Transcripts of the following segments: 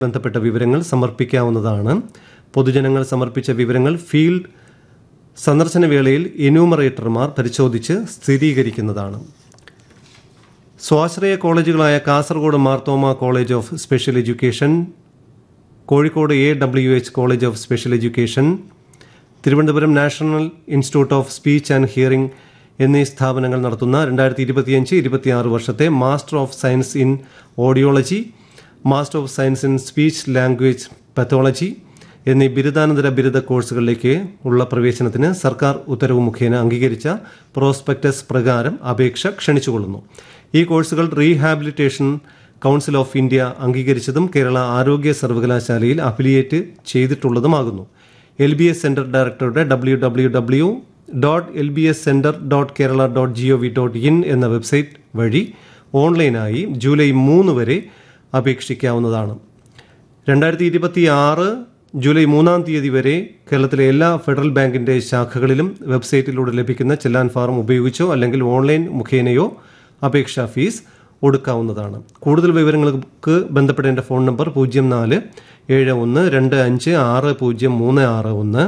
ബന്ധപ്പെട്ട വിവരങ്ങൾ സമർപ്പിക്കാവുന്നതാണ് പൊതുജനങ്ങൾ സമർപ്പിച്ച വിവരങ്ങൾ ഫീൽഡ് സന്ദർശന വേളയിൽ എന്യൂമറേറ്റർമാർ പരിശോധിച്ച് സ്ഥിരീകരിക്കുന്നതാണ് സ്വാശ്രയ കോളേജുകളായ Kasaragod Marthoma college of special education Kozhikode A W H college of special education Thiruvananthapuram national institute of speech and hearing എന്നീ സ്ഥാപനങ്ങൾ നടത്തുന്ന രണ്ടായിരത്തി ഇരുപത്തിയഞ്ച് ഇരുപത്തിയാറ് വർഷത്തെ master of science in audiology master of science in speech language pathology എന്നീ ബിരുദാനന്തര ബിരുദ കോഴ്സുകളിലേക്ക് ഉള്ള പ്രവേശനത്തിന് സർക്കാർ ഉത്തരവ് മുഖേന അംഗീകരിച്ച പ്രോസ്പെക്ടസ് പ്രകാരം അപേക്ഷ ക്ഷണിച്ചുകൊള്ളുന്നു ഈ കോഴ്സുകൾ റീഹാബിലിറ്റേഷൻ കൗൺസിൽ ഓഫ് ഇന്ത്യ അംഗീകരിച്ചതും കേരള ആരോഗ്യ സർവകലാശാലയിൽ അഫിലിയേറ്റ് ചെയ്തിട്ടുള്ളതുമാകുന്നു എൽ ബി എസ് സെന്റർ ഡയറക്ടറുടെ W W W dot L B S centre dot Kerala dot G O V dot in എന്ന വെബ്സൈറ്റ് വഴി ഓൺലൈനായി ജൂലൈ മൂന്ന് വരെ അപേക്ഷിക്കാവുന്നതാണ് രണ്ടായിരത്തി ഇരുപത്തി ആറ് ജൂലൈ മൂന്നാം തീയതി വരെ കേരളത്തിലെ എല്ലാ ഫെഡറൽ ബാങ്കിന്റെ ശാഖകളിലും വെബ്സൈറ്റിലൂടെ ലഭിക്കുന്ന ചെല്ലാൻ ഫാറം ഉപയോഗിച്ചോ അല്ലെങ്കിൽ ഓൺലൈൻ മുഖേനയോ അപേക്ഷാ ഫീസ് ഒടുക്കാവുന്നതാണ് കൂടുതൽ വിവരങ്ങൾക്ക് ബന്ധപ്പെടേണ്ട ഫോൺ നമ്പർ പൂജ്യം നാല് ഏഴ് ഒന്ന് രണ്ട് അഞ്ച് ആറ് പൂജ്യം മൂന്ന് ആറ് ഒന്ന്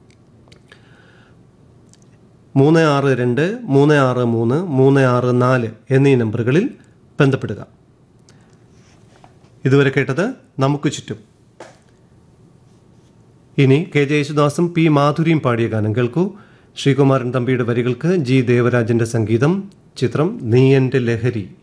മൂന്ന് ആറ് രണ്ട് മൂന്ന് ആറ് മൂന്ന് മൂന്ന് ആറ് നാല് എന്നീ നമ്പറുകളിൽ ബന്ധപ്പെടുക ഇതുവരെ കേട്ടത് നമുക്ക് ചുറ്റും ഇനി കെ ജെ യേശുദാസും പി മാധുരിയും പാടിയ ഗാനം കേൾക്കൂ ശ്രീകുമാരൻ തമ്പിയുടെ വരികൾക്ക് ജി ദേവരാജന്റെ സംഗീതം ചിത്രം നീ എൻ്റെ ലഹരി